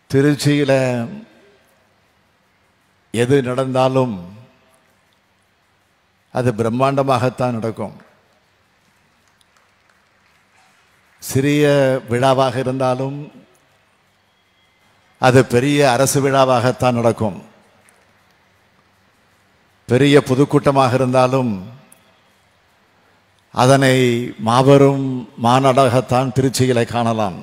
திருச்சியில் எது நடந்தாலும் அது பிரம்மாண்டமாகத்தான் நடக்கும் சிறிய விழாவாக இருந்தாலும் அது பெரிய அரசு விழாவாகத்தான் நடக்கும் பெரிய பொதுக்கூட்டமாக இருந்தாலும் அதனை மாபெரும் மாநாடாகத்தான் திருச்சியிலே காணலாம்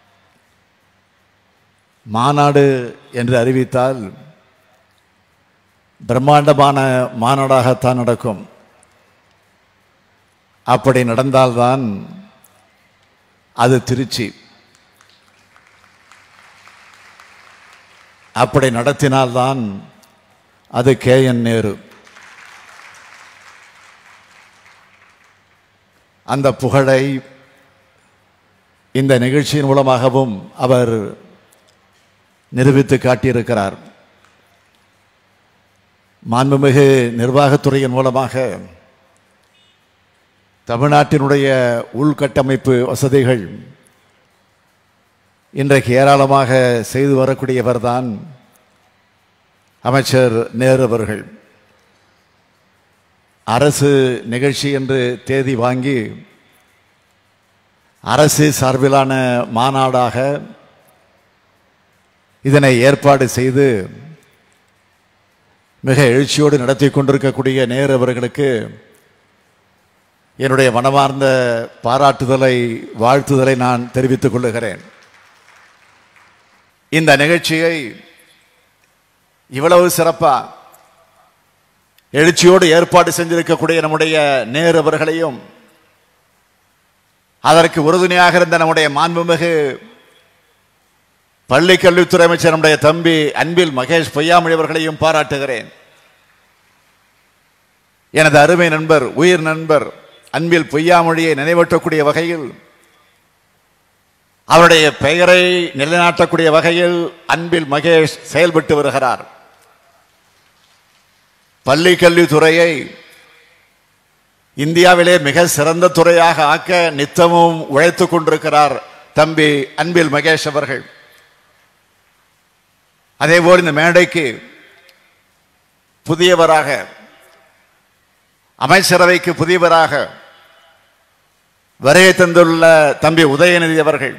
மாநாடு என்று அறிவித்தால் பிரம்மாண்டமான மாநாடாகத்தான் நடக்கும் அப்படி நடந்தால்தான் அது திருச்சி அப்படி நடத்தினால்தான் அது கே என் நேரு அந்த புகழை இந்த நிகழ்ச்சியின் மூலமாகவும் அவர் நிரூபித்து காட்டியிருக்கிறார் மாண்புமிகு நிர்வாகத்துறையின் மூலமாக தமிழ்நாட்டினுடைய உள்கட்டமைப்பு வசதிகள் இன்றைக்கு ஏராளமாக செய்து வரக்கூடியவர்தான் அமைச்சர் நேரு அவர்கள் அரசு நிகழ்ச்சி என்று தேதி வாங்கி அரசு சார்பிலான மாநாடாக இதனை ஏற்பாடு செய்து மிக எழுச்சியோடு நடத்தி கொண்டிருக்கக்கூடிய நேரு அவர்களுக்கு என்னுடைய மனமார்ந்த பாராட்டுதலை வாழ்த்துதலை நான் தெரிவித்துக் கொள்ளுகிறேன் இந்த நிகழ்ச்சியை இவ்வளவு சிறப்பா எழுச்சியோடு ஏற்பாடு செஞ்சிருக்கக்கூடிய நம்முடைய நேரு அவர்களையும் அதற்கு உறுதுணையாக இருந்த நம்முடைய மாண்புமிகு பள்ளி கல்வித்துறை அமைச்சர் நம்முடைய தம்பி அன்பில் மகேஷ் பொய்யாமொழி அவர்களையும் பாராட்டுகிறேன் எனது அருமை நண்பர் உயிர் நண்பர் அன்பில் பொய்யாமொழியை நினைவூட்டக்கூடிய வகையில் அவருடைய பெயரை நிலைநாட்டக்கூடிய வகையில் அன்பில் மகேஷ் செயல்பட்டு வருகிறார் பள்ளி கல்வித்துறையை இந்தியாவிலே மிக சிறந்த துறையாக ஆக்க நித்தமும் உழைத்துக் கொண்டிருக்கிறார் தம்பி அன்பில் மகேஷ் அவர்கள் அதேபோல் இந்த மேடைக்கு புதியவராக அமைச்சரவைக்கு புதியவராக வருகை தந்துள்ள தம்பி உதயநிதி அவர்கள்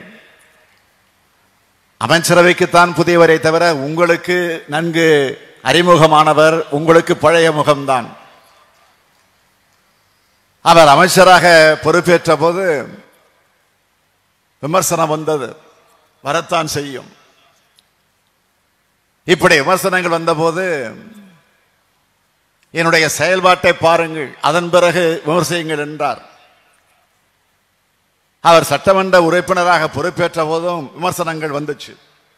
அமைச்சரவைக்குத்தான் புதியவரை தவிர உங்களுக்கு நன்கு அறிமுகமானவர் உங்களுக்கு பழைய முகம்தான் அவர் அமைச்சராக பொறுப்பேற்ற போது விமர்சனம் வந்தது வரத்தான் செய்யும் இப்படி விமர்சனங்கள் வந்தபோது என்னுடைய செயல்பாட்டை பாருங்கள் அதன் பிறகு விமர்சியுங்கள் என்றார் அவர் சட்டமன்ற உறுப்பினராக பொறுப்பேற்ற போதும் விமர்சனங்கள் வந்துச்சு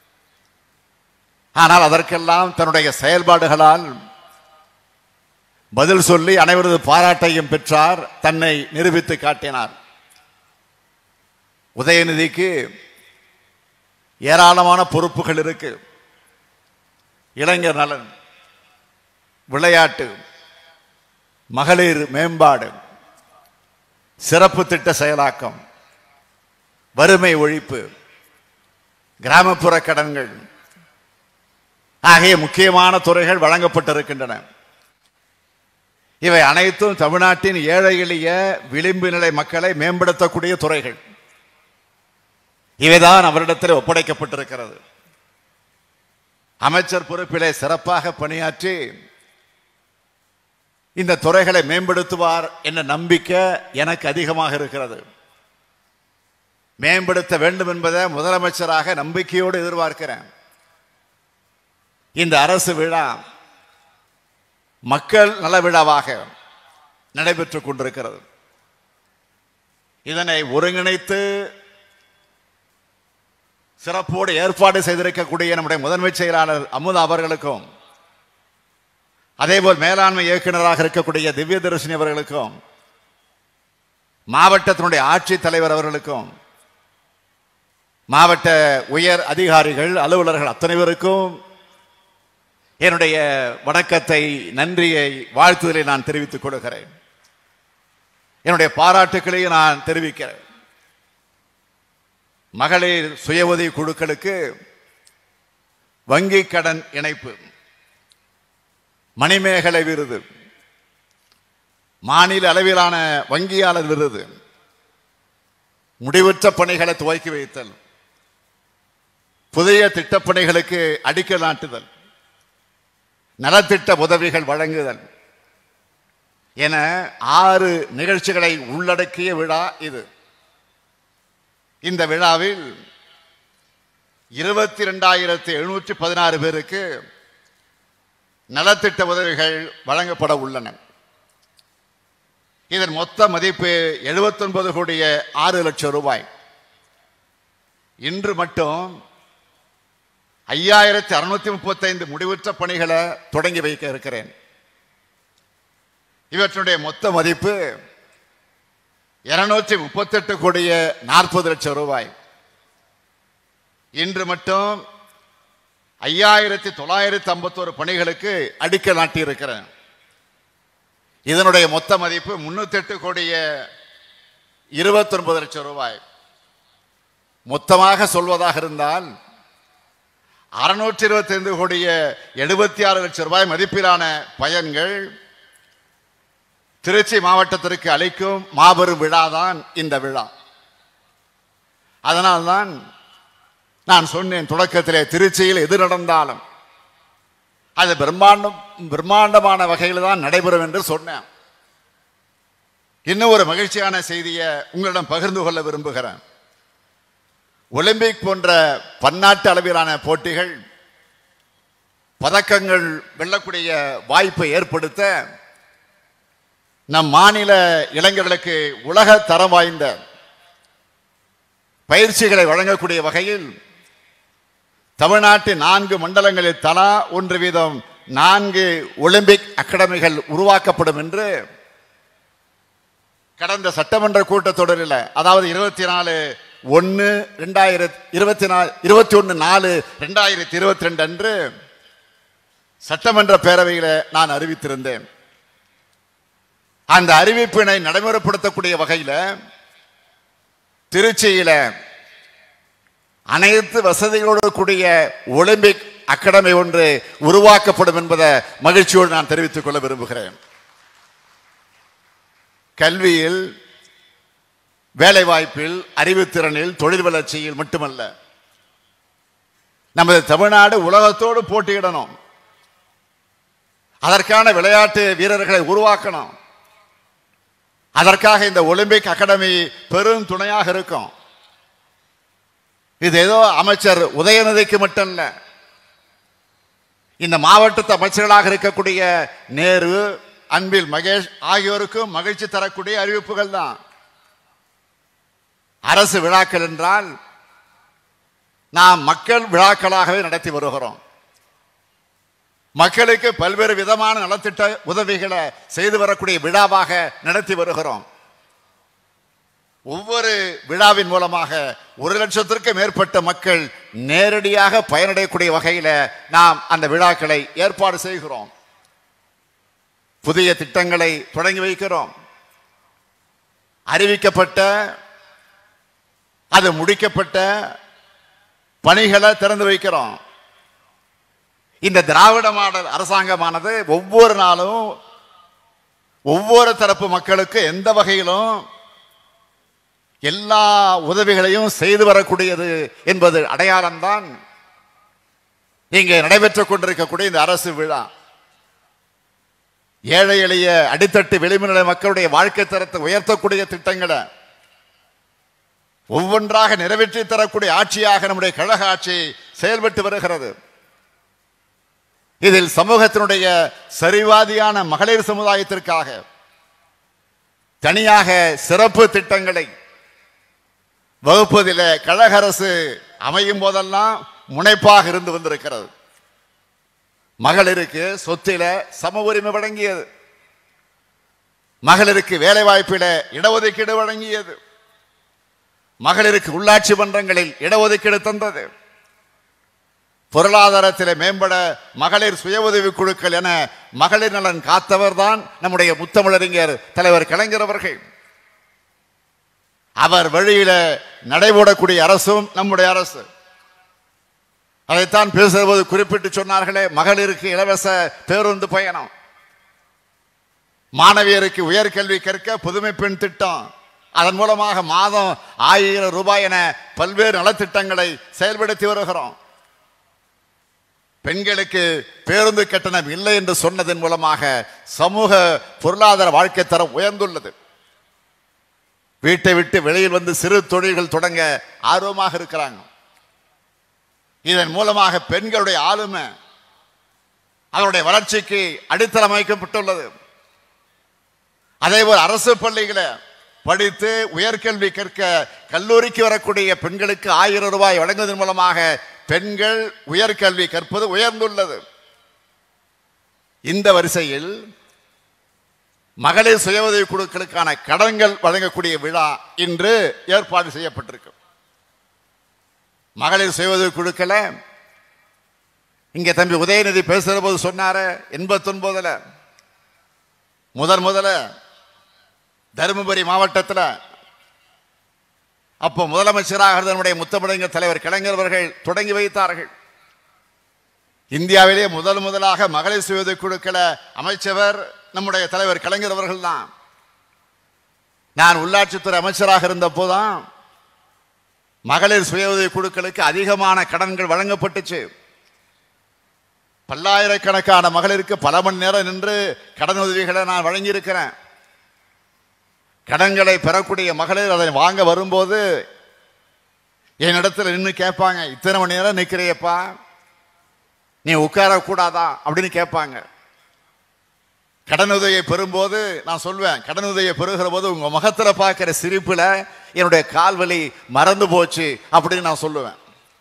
ஆனால் அதற்கெல்லாம் தன்னுடைய செயல்பாடுகளால் பதில் சொல்லி அனைவரது பாராட்டையும் பெற்றார் தன்னை நிரூபித்து காட்டினார் உதயநிதிக்கு ஏராளமான பொறுப்புகள் இருக்கு இளைஞர் நலன் விளையாட்டு மகளிர் மேம்பாடு சிறப்பு திட்ட செயலாக்கம் வறுமை ஒழிப்பு கிராமப்புற கடன்கள் ஆகிய முக்கியமான துறைகள் வழங்கப்பட்டிருக்கின்றன இவை அனைத்தும் தமிழ்நாட்டின் ஏழை எளிய விளிம்பு நிலை மக்களை மேம்படுத்தக்கூடிய துறைகள் இவைதான் அவரிடத்தில் ஒப்படைக்கப்பட்டிருக்கிறது அமைச்சர் பொறுப்பிலே சிறப்பாக பணியாற்றி இந்த துறைகளை மேம்படுத்துவார் என்ற நம்பிக்கை எனக்கு அதிகமாக இருக்கிறது மேம்படுத்த வேண்டும் என்பதை முதலமைச்சராக நம்பிக்கையோடு எதிர்பார்க்கிறேன் இந்த அரசு விழா மக்கள் நல விழாவாக நடைபெற்றுக் கொண்டிருக்கிறது இதனை ஒருங்கிணைத்து சிறப்போடு ஏற்பாடு செய்திருக்கக்கூடிய நம்முடைய முதன்மை செயலாளர் அமுதா அவர்களுக்கும் அதேபோல் மேலாண்மை இயக்குநராக இருக்கக்கூடிய திவ்ய தரிசனி அவர்களுக்கும் மாவட்டத்தினுடைய ஆட்சித் தலைவர் அவர்களுக்கும் மாவட்ட உயர் அதிகாரிகள் அலுவலர்கள் அத்தனை பேருக்கும் என்னுடைய வணக்கத்தை நன்றியை வாழ்த்துதலை நான் தெரிவித்துக் கொடுக்கிறேன் என்னுடைய பாராட்டுக்களையும் நான் தெரிவிக்கிறேன் மகளிர் சுய உதவி குழுக்களுக்கு வங்கி கடன் இணைப்பு மணிமேகலை விருது மாநில அளவிலான வங்கியாளர் விருது முடிவுற்ற பணிகளை துவக்கி வைத்தல் புதிய திட்டப்பணிகளுக்கு அடிக்கல் நாட்டுதல் நலத்திட்ட உதவிகள் வழங்குதல் என ஆறு நிகழ்ச்சிகளை உள்ளடக்கிய விழா இது இந்த விழாவில் இருபத்தி ரெண்டாயிரத்தி எழுநூற்றி பதினாறு பேருக்கு நலத்திட்ட உதவிகள் வழங்கப்பட உள்ளன இதன் மொத்த மதிப்பு 79 கோடிய ஆறு லட்சம் ரூபாய் இன்று மட்டும் ஐயாயிரத்தி அறுநூத்தி முப்பத்தைந்து முடிவுற்ற பணிகளை தொடங்கி வைக்க இருக்கிறேன் இவற்றுடைய மொத்த மதிப்பு இருநூற்றி முப்பத்தெட்டு கோடிய நாற்பது லட்சம் ரூபாய் இன்று மட்டும் ஐயாயிரத்தி தொள்ளாயிரத்தி ஐம்பத்தோரு பணிகளுக்கு அடிக்கல் நாட்டியிருக்கிறேன் இதனுடைய மொத்த மதிப்பு முன்னூத்தி எட்டு கோடிய இருபத்தொன்பது லட்சம் ரூபாய் மொத்தமாக சொல்வதாக இருந்தால் அறுநூற்றி இருபத்தி ஐந்து கோடிய எழுபத்தி ஆறு லட்சம் ரூபாய் மதிப்பிலான பயன்கள் திருச்சி மாவட்டத்திற்கு அளிக்கும் மாபெரும் விழாதான் இந்த விழா அதனால்தான் நான் சொன்னேன் தொடக்கத்திலே திருச்சியில் எது நடந்தாலும் அது பிரம்மாண்டம் பிரம்மாண்டமான வகையில் தான் நடைபெறும் என்று சொன்னேன் இன்னும் ஒரு மகிழ்ச்சியான செய்தியை உங்களிடம் பகிர்ந்து கொள்ள விரும்புகிறேன் ஒலிம்பிக் போன்ற பன்னாட்டு அளவிலான போட்டிகள் பதக்கங்கள் வெல்லக்கூடிய வாய்ப்பை ஏற்படுத்த நம் மாநில இளைஞர்களுக்கு உலக தரம் வாய்ந்த பயிற்சிகளை வழங்கக்கூடிய வகையில் தமிழ்நாட்டின் நான்கு மண்டலங்களில் தலா ஒன்று வீதம் நான்கு ஒலிம்பிக் அகாடமிகள் உருவாக்கப்படும் என்று கடந்த சட்டமன்ற கூட்டத்தொடரில் அதாவது இருபத்தி நாலு ஒன்று ரெண்டாயிரத்தி இருபத்தி நாலு இருபத்தி ஒன்று நாலு ரெண்டாயிரத்தி இருபத்தி ரெண்டு அன்று சட்டமன்ற பேரவையில் நான் அறிவித்திருந்தேன் அந்த அறிவிப்பினை நடைமுறைப்படுத்தக்கூடிய வகையில் திருச்சியில அனைத்து வசதிகளோடு கூடிய ஒலிம்பிக் அகாடமி ஒன்று உருவாக்கப்படும் என்பதை மகிழ்ச்சியோடு நான் தெரிவித்துக் கொள்ள விரும்புகிறேன் கல்வியில் வேலைவாய்ப்பில் அறிவுத்திறனில் தொழில் வளர்ச்சியில் மட்டுமல்ல நமது தமிழ்நாடு உலகத்தோடு போட்டியிடணும் அதற்கான விளையாட்டு வீரர்களை உருவாக்கணும் அதற்காக இந்த ஒலிம்பிக் அகாடமி பெரும் துணையாக இருக்கும் இது ஏதோ அமைச்சர் உதயநிதிக்கு மட்டும் இல்ல இந்த மாவட்டத்து அமைச்சர்களாக இருக்கக்கூடிய நேரு அன்பில் மகேஷ் ஆகியோருக்கும் மகிழ்ச்சி தரக்கூடிய அறிவிப்புகள் தான் அரசு விழாக்கள் என்றால் நாம் மக்கள் விழாக்களாகவே நடத்தி வருகிறோம் மக்களுக்கு பல்வேறு விதமான நலத்திட்ட உதவிகளை செய்து வரக்கூடிய விழாவாக நடத்தி வருகிறோம் ஒவ்வொரு விழாவின் மூலமாக ஒரு லட்சத்திற்கு மேற்பட்ட மக்கள் நேரடியாக பயனடையக்கூடிய வகையில நாம் அந்த விழாக்களை ஏற்பாடு செய்கிறோம் புதிய திட்டங்களை தொடங்கி வைக்கிறோம் அறிவிக்கப்பட்ட அது முடிக்கப்பட்ட பணிகளை திறந்து வைக்கிறோம் இந்த திராவிட மாடல் அரசாங்கமானது ஒவ்வொரு நாளும் ஒவ்வொரு தரப்பு மக்களுக்கு எந்த வகையிலும் எல்லா உதவிகளையும் செய்து வரக்கூடியது என்பது அடையாளம்தான் இங்கே நடைபெற்றுக் கொண்டிருக்கக்கூடிய இந்த அரசு விழா ஏழை எளிய அடித்தட்டு விளிம்புநிலை மக்களுடைய வாழ்க்கை தரத்தை உயர்த்தக்கூடிய திட்டங்களை ஒவ்வொன்றாக நிறைவேற்றி தரக்கூடிய ஆட்சியாக நம்முடைய கழக ஆட்சி செயல்பட்டு வருகிறது இதில் சமூகத்தினுடைய சரிவாதியான மகளிர் சமுதாயத்திற்காக தனியாக சிறப்பு திட்டங்களை வகுப்பதில் கழக அரசு அமையும் போதெல்லாம் முனைப்பாக இருந்து வந்திருக்கிறது மகளிருக்கு சொத்தில சம உரிமை வழங்கியது மகளிருக்கு வேலை வாய்ப்பில இடஒதுக்கீடு வழங்கியது மகளிருக்கு உள்ளாட்சி மன்றங்களில் இடஒதுக்கீடு தந்தது பொருளாதாரத்தில் மேம்பட மகளிர் சுய உதவி குழுக்கள் என மகளிர் நலன் காத்தவர் தான் நம்முடைய முத்தமிழறிஞர் தலைவர் கலைஞர் அவர்கள் அவர் வழியில நடைபோடக்கூடிய அரசும் நம்முடைய அரசு அதைத்தான் பேசும்போது குறிப்பிட்டு சொன்னார்களே மகளிருக்கு இலவச பேருந்து பயணம் மாணவியருக்கு உயர்கல்வி கற்க புதுமை பெண் திட்டம் அதன் மூலமாக மாதம் ஆயிரம் ரூபாய் என பல்வேறு நலத்திட்டங்களை செயல்படுத்தி வருகிறோம் பெண்களுக்கு பேருந்து கட்டணம் இல்லை என்று சொன்னதன் மூலமாக சமூக பொருளாதார வாழ்க்கை தரம் உயர்ந்துள்ளது வீட்டை விட்டு வெளியில் வந்து சிறு தொழில்கள் தொடங்க ஆர்வமாக இருக்கிறாங்க இதன் மூலமாக பெண்களுடைய ஆளுமை அவருடைய வளர்ச்சிக்கு அடித்தளம் அமைக்கப்பட்டுள்ளது அதேபோல் அரசு பள்ளிகளை படித்து உயர்கல்வி கற்க கல்லூரிக்கு வரக்கூடிய பெண்களுக்கு ஆயிரம் ரூபாய் வழங்குவதன் மூலமாக பெண்கள் உயர்கல்வி கற்பது உயர்ந்துள்ளது இந்த வரிசையில் மகளிர் சுய உதவி குழுக்களுக்கான கடன்கள் வழங்கக்கூடிய விழா இன்று ஏற்பாடு செய்யப்பட்டிருக்கு மகளிர் சுய உதவி குழுக்களை இங்க தம்பி உதயநிதி பேசுற போது சொன்னாரு எண்பத்தி ஒன்பதுல முதன் முதல தருமபுரி மாவட்டத்தில் அப்போ முதலமைச்சராக இருந்த நம்முடைய முத்தமிழங்க தலைவர் கலைஞர் அவர்கள் தொடங்கி வைத்தார்கள் இந்தியாவிலே முதல் முதலாக மகளிர் சுய உதவி குழுக்களை அமைச்சவர் நம்முடைய தலைவர் கலைஞர் அவர்கள் தான் நான் உள்ளாட்சித்துறை அமைச்சராக இருந்த போதுதான் மகளிர் சுய உதவி குழுக்களுக்கு அதிகமான கடன்கள் வழங்கப்பட்டுச்சு பல்லாயிரக்கணக்கான மகளிருக்கு பல மணி நேரம் நின்று கடன் உதவிகளை நான் வழங்கியிருக்கிறேன் கடன்களை பெறக்கூடிய மகளிர் அதை வாங்க வரும்போது என்னிடத்துல நின்று கேட்பாங்க இத்தனை மணி நேரம் நிற்கிறியப்பா நீ உட்காரக்கூடாதா அப்படின்னு கேட்பாங்க கடன் உதவியை பெறும்போது நான் சொல்வேன் கடன் உதவியை பெறுகிற போது உங்க முகத்துல பார்க்கிற சிரிப்புல என்னுடைய கால்வலி மறந்து போச்சு அப்படின்னு நான் சொல்லுவேன்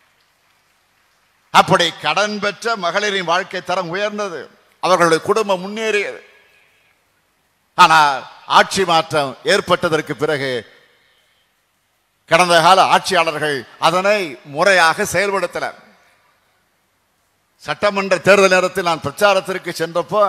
அப்படி கடன் பெற்ற மகளிரின் வாழ்க்கை தரம் உயர்ந்தது அவர்களுடைய குடும்பம் முன்னேறியது ஆனால் ஆட்சி மாற்றம் ஏற்பட்டதற்கு பிறகு கடந்த கால ஆட்சியாளர்கள் அதனை முறையாக செயல்படுத்தல சட்டமன்ற தேர்தல் நேரத்தில் நான் பிரச்சாரத்திற்கு சென்றப்போ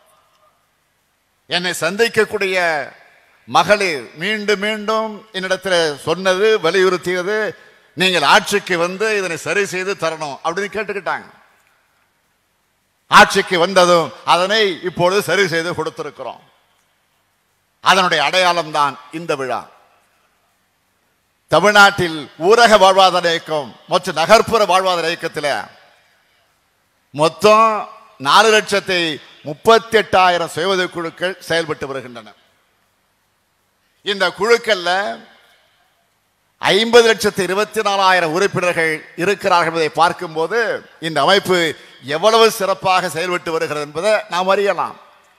என்னை சந்திக்கக்கூடிய மகளிர் மீண்டும் மீண்டும் என்னிடத்தில் சொன்னது வலியுறுத்தியது நீங்கள் ஆட்சிக்கு வந்து இதனை சரி செய்து தரணும் அப்படின்னு கேட்டுக்கிட்டாங்க ஆட்சிக்கு வந்ததும் அதனை இப்பொழுது சரி செய்து கொடுத்திருக்கிறோம் அதனுடைய அடையாளம் தான் இந்த விழா தமிழ்நாட்டில் ஊரக வாழ்வாதார இயக்கம் மற்றும் நகர்ப்புற வாழ்வாதார இயக்கத்தில் மொத்தம் நாலு லட்சத்தி முப்பத்தி எட்டாயிரம் சுய உதவி குழுக்கள் செயல்பட்டு வருகின்றன இந்த குழுக்கள்ல ஐம்பது லட்சத்தி இருபத்தி நாலாயிரம் உறுப்பினர்கள் இருக்கிறார்கள் என்பதை பார்க்கும்போது இந்த அமைப்பு எவ்வளவு சிறப்பாக செயல்பட்டு வருகிறது என்பதை நாம் அறியலாம்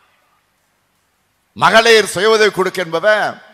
மகளிர் சுய உதவி குழுக்கு என்பவ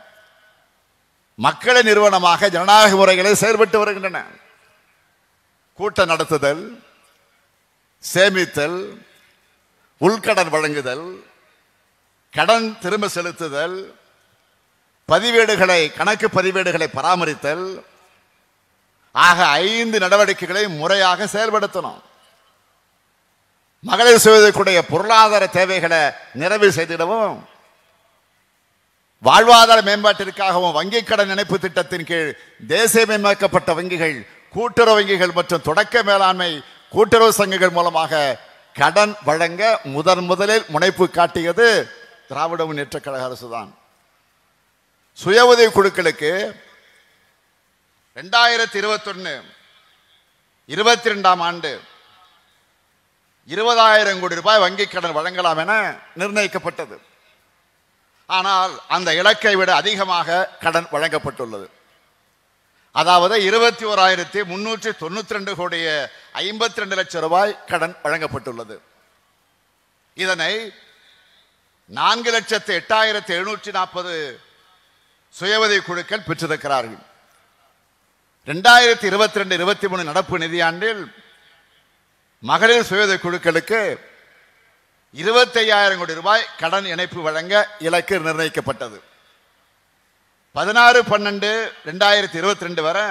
மக்களை நிறுவனமாக ஜனநாயக முறைகளில் செயல்பட்டு வருகின்றன கூட்டம் நடத்துதல் சேமித்தல் உள்கடன் வழங்குதல் கடன் திரும்ப செலுத்துதல் பதிவேடுகளை கணக்கு பதிவேடுகளை பராமரித்தல் ஆக ஐந்து நடவடிக்கைகளை முறையாக செயல்படுத்தணும் மகளிர் சுயதற்குடைய பொருளாதார தேவைகளை நிறைவு செய்திடவும் வாழ்வாதார மேம்பாட்டிற்காகவும் வங்கிக் கடன் இணைப்பு திட்டத்தின் கீழ் தேசியமயமாக்கப்பட்ட வங்கிகள் கூட்டுறவு வங்கிகள் மற்றும் தொடக்க மேலாண்மை கூட்டுறவு சங்கங்கள் மூலமாக கடன் வழங்க முதன் முதலில் முனைப்பு காட்டியது திராவிட முன்னேற்ற கழக அரசுதான் சுய உதவி குழுக்களுக்கு ரெண்டாயிரத்தி இருபத்தொன்னு இருபத்தி ரெண்டாம் ஆண்டு இருபதாயிரம் கோடி ரூபாய் வங்கிக் கடன் வழங்கலாம் என நிர்ணயிக்கப்பட்டது ஆனால் அந்த இலக்கை விட அதிகமாக கடன் வழங்கப்பட்டுள்ளது அதாவது இருபத்தி ஓராயிரத்தி முன்னூற்றி தொண்ணூத்தி ரெண்டு கோடிய ஐம்பத்தி ரெண்டு லட்சம் ரூபாய் கடன் வழங்கப்பட்டுள்ளது இதனை நான்கு லட்சத்து எட்டாயிரத்தி எழுநூற்றி நாற்பது சுயஉதவி குழுக்கள் பெற்றிருக்கிறார்கள் ரெண்டாயிரத்தி இருபத்தி ரெண்டு இருபத்தி மூணு நடப்பு நிதியாண்டில் மகளிர் சுயஉதவி குழுக்களுக்கு இருபத்தையாயிரம் கோடி ரூபாய் கடன் இணைப்பு வழங்க இலக்கு நிர்ணயிக்கப்பட்டது பதினாறு பன்னெண்டு ரெண்டாயிரத்தி இருபத்தி ரெண்டு வரை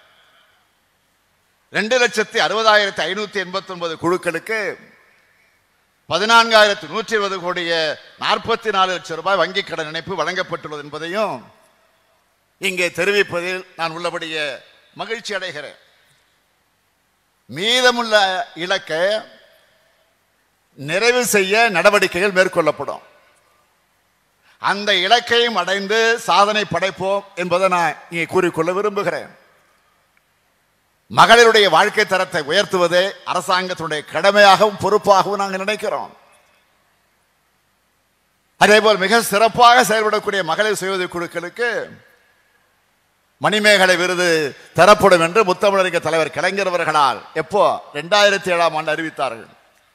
ரெண்டு லட்சத்தி அறுபதாயிரத்தி ஐநூத்தி எண்பத்தி ஒன்பது குழுக்களுக்கு பதினான்காயிரத்தி நூற்றி இருபது கோடிய நாற்பத்தி நாலு லட்சம் ரூபாய் வங்கிக் கடன் இணைப்பு வழங்கப்பட்டுள்ளது என்பதையும் இங்கே தெரிவிப்பதில் நான் உள்ளபடிய மகிழ்ச்சி அடைகிறேன் மீதமுள்ள இலக்கை நிறைவு செய்ய நடவடிக்கைகள் மேற்கொள்ளப்படும் அந்த இலக்கையும் அடைந்து சாதனை படைப்போம் என்பதை நான் இங்கே கூறிக்கொள்ள விரும்புகிறேன் மகளிருடைய வாழ்க்கை தரத்தை உயர்த்துவதே அரசாங்கத்தினுடைய கடமையாகவும் பொறுப்பாகவும் நாங்கள் நினைக்கிறோம் அதேபோல் மிக சிறப்பாக செயல்படக்கூடிய மகளிர் சுய குழுக்களுக்கு மணிமேகலை விருது தரப்படும் என்று முத்தமிழறிஞ தலைவர் கலைஞர் அவர்களால் எப்போ ரெண்டாயிரத்தி ஏழாம் ஆண்டு அறிவித்தார்கள்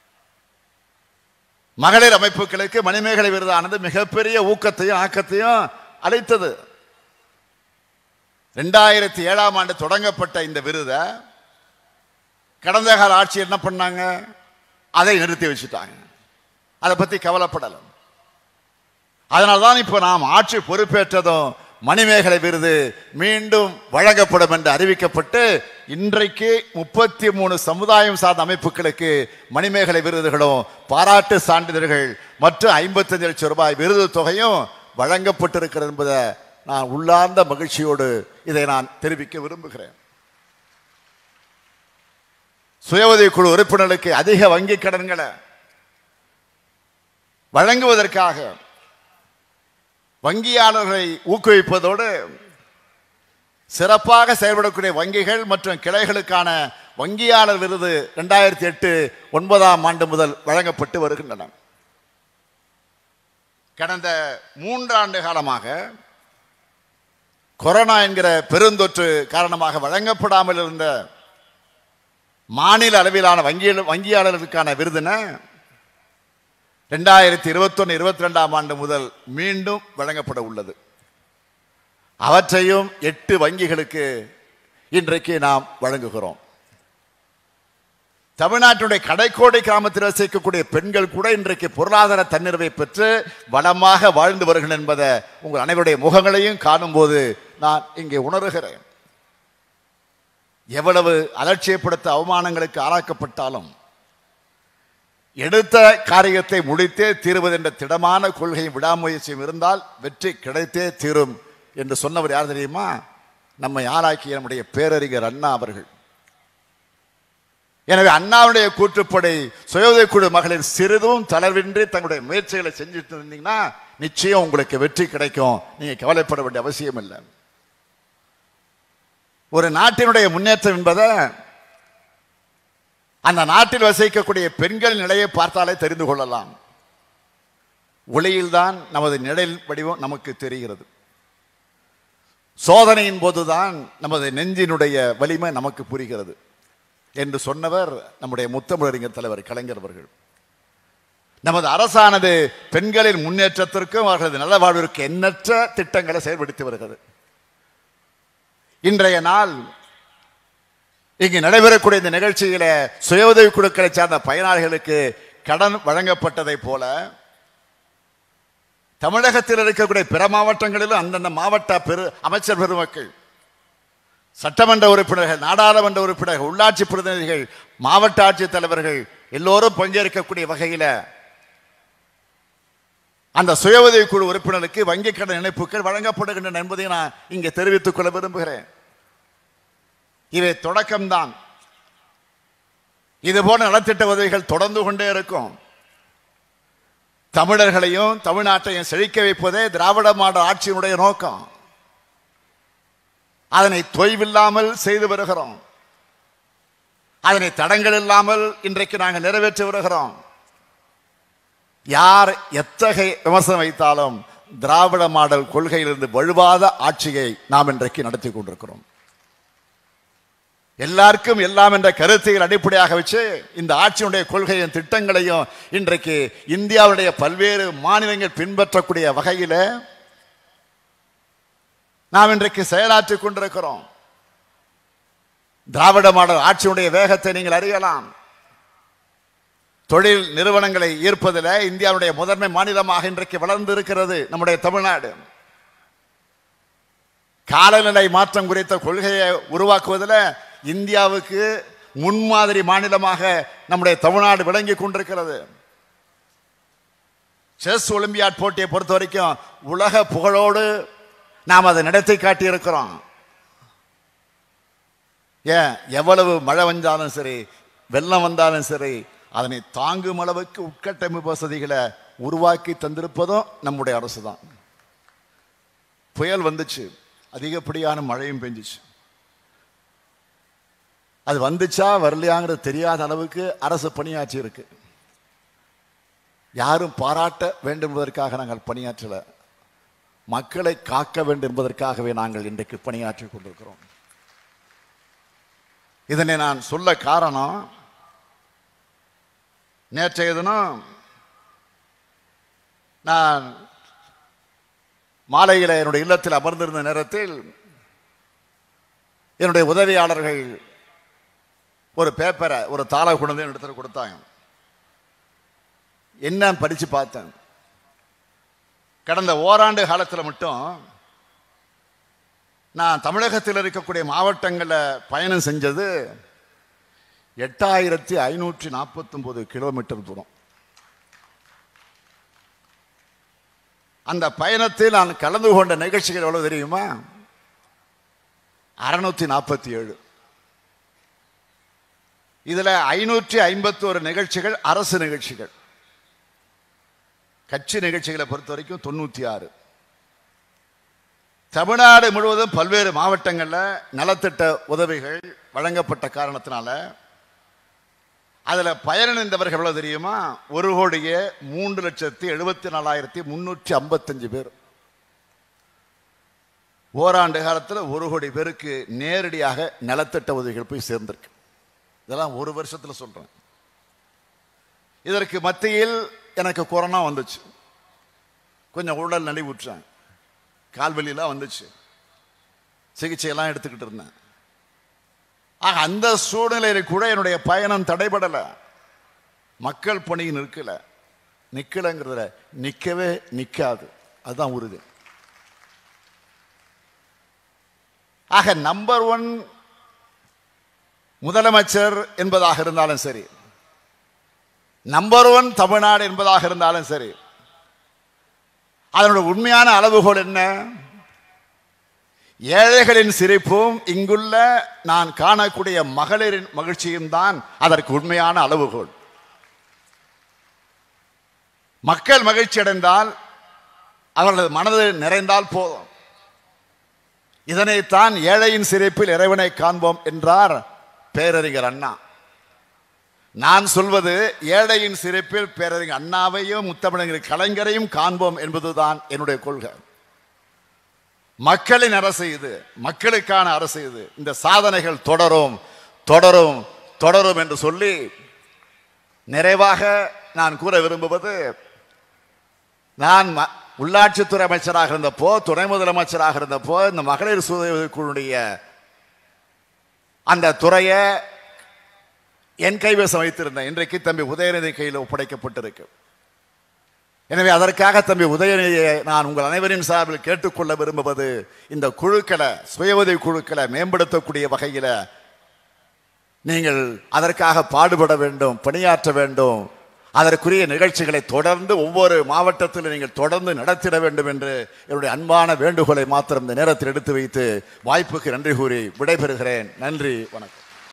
மகளிர் அமைப்புகளுக்கு மணிமேகலை விருதானது மிகப்பெரிய ஊக்கத்தையும் ஆக்கத்தையும் அளித்தது ரெண்டாயிரத்தி ஏழாம் ஆண்டு தொடங்கப்பட்ட இந்த விருதை கடந்த கால ஆட்சி என்ன பண்ணாங்க அதை நிறுத்தி வச்சுட்டாங்க அதை பத்தி கவலைப்படலை அதனால்தான் இப்போ நாம் ஆட்சி பொறுப்பேற்றதும் மணிமேகலை விருது மீண்டும் வழங்கப்படும் என்று அறிவிக்கப்பட்டு இன்றைக்கு முப்பத்தி மூணு சமுதாயம் சார்ந்த அமைப்புகளுக்கு மணிமேகலை விருதுகளும் பாராட்டு சான்றிதழ்கள் மற்றும் ஐம்பத்தஞ்சு லட்சம் ரூபாய் விருது தொகையும் வழங்கப்பட்டிருக்கிறது என்பதை நான் உள்ளார்ந்த மகிழ்ச்சியோடு இதை நான் தெரிவிக்க விரும்புகிறேன் சுய குழு உறுப்பினர்களுக்கு அதிக வங்கி கடன்களை வழங்குவதற்காக வங்கியாளர்களை ஊக்குவிப்பதோடு சிறப்பாக செயல்படக்கூடிய வங்கிகள் மற்றும் கிளைகளுக்கான வங்கியாளர் விருது ரெண்டாயிரத்தி எட்டு ஒன்பதாம் ஆண்டு முதல் வழங்கப்பட்டு வருகின்றன கடந்த மூன்றாண்டு காலமாக கொரோனா என்கிற பெருந்தொற்று காரணமாக வழங்கப்படாமல் இருந்த மாநில அளவிலான வங்கி வங்கியாளர்களுக்கான விருதினை ரெண்டாயிரத்தி இருபத்தொன்னு இருபத்தி ரெண்டாம் ஆண்டு முதல் மீண்டும் வழங்கப்பட உள்ளது அவற்றையும் எட்டு வங்கிகளுக்கு இன்றைக்கு நாம் வழங்குகிறோம் தமிழ்நாட்டுடைய கடைக்கோடை கிராமத்தில் வசிக்கக்கூடிய பெண்கள் கூட இன்றைக்கு பொருளாதார தன்னிறைவை பெற்று வளமாக வாழ்ந்து வருகிறேன் என்பதை உங்கள் அனைவருடைய முகங்களையும் காணும்போது நான் இங்கே உணர்கிறேன் எவ்வளவு அலட்சியப்படுத்த அவமானங்களுக்கு ஆளாக்கப்பட்டாலும் எடுத்த காரியத்தை முடித்தே தீருவது என்ற திடமான கொள்கையும் விடாமுயற்சியும் இருந்தால் வெற்றி கிடைத்தே தீரும் என்று சொன்னவர் யார் தெரியுமா நம்மை ஆளாக்கிய நம்முடைய பேரறிஞர் அண்ணா அவர்கள் எனவே அண்ணாவுடைய கூற்றுப்படி சுயோதய குழு மகளிர் சிறிதும் தளர்வின்றி தங்களுடைய முயற்சிகளை செஞ்சுட்டு இருந்தீங்கன்னா நிச்சயம் உங்களுக்கு வெற்றி கிடைக்கும் நீங்க கவலைப்பட வேண்டிய அவசியம் இல்லை ஒரு நாட்டினுடைய முன்னேற்றம் என்பதை அந்த நாட்டில் வசிக்கக்கூடிய பெண்கள் நிலையை பார்த்தாலே தெரிந்து கொள்ளலாம் ஒளியில்தான் நமது நிழல் வடிவம் நமக்கு தெரிகிறது சோதனையின் போதுதான் நமது நெஞ்சினுடைய வலிமை நமக்கு புரிகிறது என்று சொன்னவர் நம்முடைய முத்தமிழறிஞர் தலைவர் கலைஞர் அவர்கள் நமது அரசானது பெண்களின் முன்னேற்றத்திற்கும் அவர்களது நல வாழ்விற்கு எண்ணற்ற திட்டங்களை செயல்படுத்தி வருகிறது இன்றைய நாள் இங்கு நடைபெறக்கூடிய இந்த நிகழ்ச்சியில சுய உதவி குழுக்களை சார்ந்த பயனாளிகளுக்கு கடன் வழங்கப்பட்டதை போல தமிழகத்தில் இருக்கக்கூடிய பிற மாவட்டங்களிலும் அந்தந்த மாவட்ட பெரு அமைச்சர் பெருமக்கள் சட்டமன்ற உறுப்பினர்கள் நாடாளுமன்ற உறுப்பினர்கள் உள்ளாட்சி பிரதிநிதிகள் மாவட்ட ஆட்சித் தலைவர்கள் எல்லோரும் பங்கேற்கக்கூடிய வகையில அந்த சுய உதவி குழு உறுப்பினருக்கு வங்கி கடன் இணைப்புகள் வழங்கப்படுகின்றன என்பதை நான் இங்கே தெரிவித்துக் கொள்ள விரும்புகிறேன் இவை தொடக்கம்தான் இது போன்ற நலத்திட்ட உதவிகள் தொடர்ந்து கொண்டே இருக்கும் தமிழர்களையும் தமிழ்நாட்டையும் செழிக்க வைப்பதே திராவிட மாடல் ஆட்சியினுடைய நோக்கம் அதனை தொய்வில்லாமல் செய்து வருகிறோம் அதனை தடங்கள் இல்லாமல் இன்றைக்கு நாங்கள் நிறைவேற்றி வருகிறோம் யார் எத்தகைய விமர்சனம் வைத்தாலும் திராவிட மாடல் கொள்கையிலிருந்து வலுவாத ஆட்சியை நாம் இன்றைக்கு நடத்தி கொண்டிருக்கிறோம் எல்லாருக்கும் எல்லாம் என்ற கருத்தையில் அடிப்படையாக வச்சு இந்த ஆட்சியினுடைய கொள்கையும் திட்டங்களையும் இன்றைக்கு இந்தியாவுடைய பல்வேறு மாநிலங்கள் பின்பற்றக்கூடிய வகையில நாம் இன்றைக்கு செயலாற்றி கொண்டிருக்கிறோம் திராவிட மாடல் ஆட்சியுடைய வேகத்தை நீங்கள் அறியலாம் தொழில் நிறுவனங்களை ஈர்ப்பதில் இந்தியாவுடைய முதன்மை மாநிலமாக இன்றைக்கு வளர்ந்து இருக்கிறது நம்முடைய தமிழ்நாடு காலநிலை மாற்றம் குறித்த கொள்கையை உருவாக்குவதில் இந்தியாவுக்கு முன்மாதிரி மாநிலமாக நம்முடைய தமிழ்நாடு விளங்கி கொண்டிருக்கிறது செஸ் ஒலிம்பியாட் போட்டியை பொறுத்த வரைக்கும் உலக புகழோடு நாம் அதை நடத்தி காட்டியிருக்கிறோம் ஏன் எவ்வளவு மழை வந்தாலும் சரி வெள்ளம் வந்தாலும் சரி அதனை தாங்கும் அளவுக்கு உட்கட்டமைப்பு வசதிகளை உருவாக்கி தந்திருப்பதும் நம்முடைய அரசு தான் புயல் வந்துச்சு அதிகப்படியான மழையும் பெஞ்சிச்சு அது வந்துச்சா வரலையாங்கிறது தெரியாத அளவுக்கு அரசு பணியாற்றி இருக்கு யாரும் பாராட்ட வேண்டும் என்பதற்காக நாங்கள் பணியாற்றல மக்களை காக்க வேண்டும் என்பதற்காகவே நாங்கள் இன்றைக்கு பணியாற்றி கொண்டிருக்கிறோம் இதனை நான் சொல்ல காரணம் நேற்றைய தினம் நான் மாலையில் என்னுடைய இல்லத்தில் அமர்ந்திருந்த நேரத்தில் என்னுடைய உதவியாளர்கள் ஒரு பேப்பரை ஒரு தாளை கொண்டு வந்து இடத்துல கொடுத்தாங்க என்ன படிச்சு பார்த்தேன் கடந்த ஓராண்டு காலத்தில் மட்டும் நான் தமிழகத்தில் இருக்கக்கூடிய மாவட்டங்களில் பயணம் செஞ்சது எட்டாயிரத்தி ஐநூற்றி நாற்பத்தொம்போது கிலோமீட்டர் தூரம் அந்த பயணத்தில் நான் கலந்து கொண்ட நிகழ்ச்சிகள் எவ்வளவு தெரியுமா அறுநூத்தி நாற்பத்தி ஏழு இதுல ஐநூற்றி ஐம்பத்தோரு நிகழ்ச்சிகள் அரசு நிகழ்ச்சிகள் கட்சி நிகழ்ச்சிகளை பொறுத்த வரைக்கும் தொண்ணூத்தி ஆறு தமிழ்நாடு முழுவதும் பல்வேறு மாவட்டங்களில் நலத்திட்ட உதவிகள் வழங்கப்பட்ட காரணத்தினால அதுல பயனடைந்தவர்கள் எவ்வளவு தெரியுமா ஒரு கோடியே மூன்று லட்சத்தி எழுபத்தி நாலாயிரத்தி முன்னூற்றி ஐம்பத்தஞ்சு பேர் ஓராண்டு காலத்தில் ஒரு கோடி பேருக்கு நேரடியாக நலத்திட்ட உதவிகள் போய் சேர்ந்திருக்கு இதெல்லாம் ஒரு வருஷத்துல சொல்றேன் இதற்கு மத்தியில் எனக்கு கொரோனா வந்துச்சு கொஞ்சம் உடல் நலிவுற்றேன் கால்வலியெல்லாம் வந்துச்சு சிகிச்சையெல்லாம் எடுத்துக்கிட்டு இருந்தேன் ஆக அந்த சூழ்நிலையில கூட என்னுடைய பயணம் தடைபடல மக்கள் பணி நிற்கல நிக்கலங்கிறத நிக்கவே நிக்காது அதுதான் உறுதி ஆக நம்பர் ஒன் முதலமைச்சர் என்பதாக இருந்தாலும் சரி நம்பர் ஒன் தமிழ்நாடு என்பதாக இருந்தாலும் சரி அதனுடைய உண்மையான அளவுகோல் என்ன ஏழைகளின் சிரிப்பும் இங்குள்ள நான் காணக்கூடிய மகளிரின் மகிழ்ச்சியும் தான் அதற்கு உண்மையான அளவுகோல் மக்கள் மகிழ்ச்சி அடைந்தால் அவர்களது மனது நிறைந்தால் போதும் இதனைத்தான் ஏழையின் சிரிப்பில் இறைவனை காண்போம் என்றார் பேரறிஞர் அண்ணா நான் சொல்வது ஏழையின் சிரிப்பில் பேரறிஞர் அண்ணாவையும் முத்தமிழர் கலைஞரையும் காண்போம் என்பதுதான் என்னுடைய கொள்கை மக்களின் அரசு இது மக்களுக்கான அரசு இது இந்த சாதனைகள் தொடரும் தொடரும் தொடரும் என்று சொல்லி நிறைவாக நான் கூற விரும்புவது நான் ம- உள்ளாட்சித்துறை அமைச்சராக இருந்தப்போ துணை முதலமைச்சராக இருந்தப்போ இந்த மகளிர் சுய குழுடைய அந்த துறையை என் கைவசம் வைத்திருந்தேன் இன்றைக்கு தம்பி உதயநிதி கையில் ஒப்படைக்கப்பட்டிருக்கு எனவே அதற்காக தம்பி உதயநிதியை நான் உங்கள் அனைவரின் சார்பில் கேட்டுக்கொள்ள விரும்புவது இந்த குழுக்களை சுய உதவி குழுக்களை மேம்படுத்தக்கூடிய வகையில் நீங்கள் அதற்காக பாடுபட வேண்டும் பணியாற்ற வேண்டும் அதற்குரிய நிகழ்ச்சிகளை தொடர்ந்து ஒவ்வொரு மாவட்டத்திலும் நீங்கள் தொடர்ந்து நடத்திட வேண்டும் என்று என்னுடைய அன்பான வேண்டுகோளை மாத்திரம் இந்த நேரத்தில் எடுத்து வைத்து வாய்ப்புக்கு நன்றி கூறி விடைபெறுகிறேன் நன்றி வணக்கம்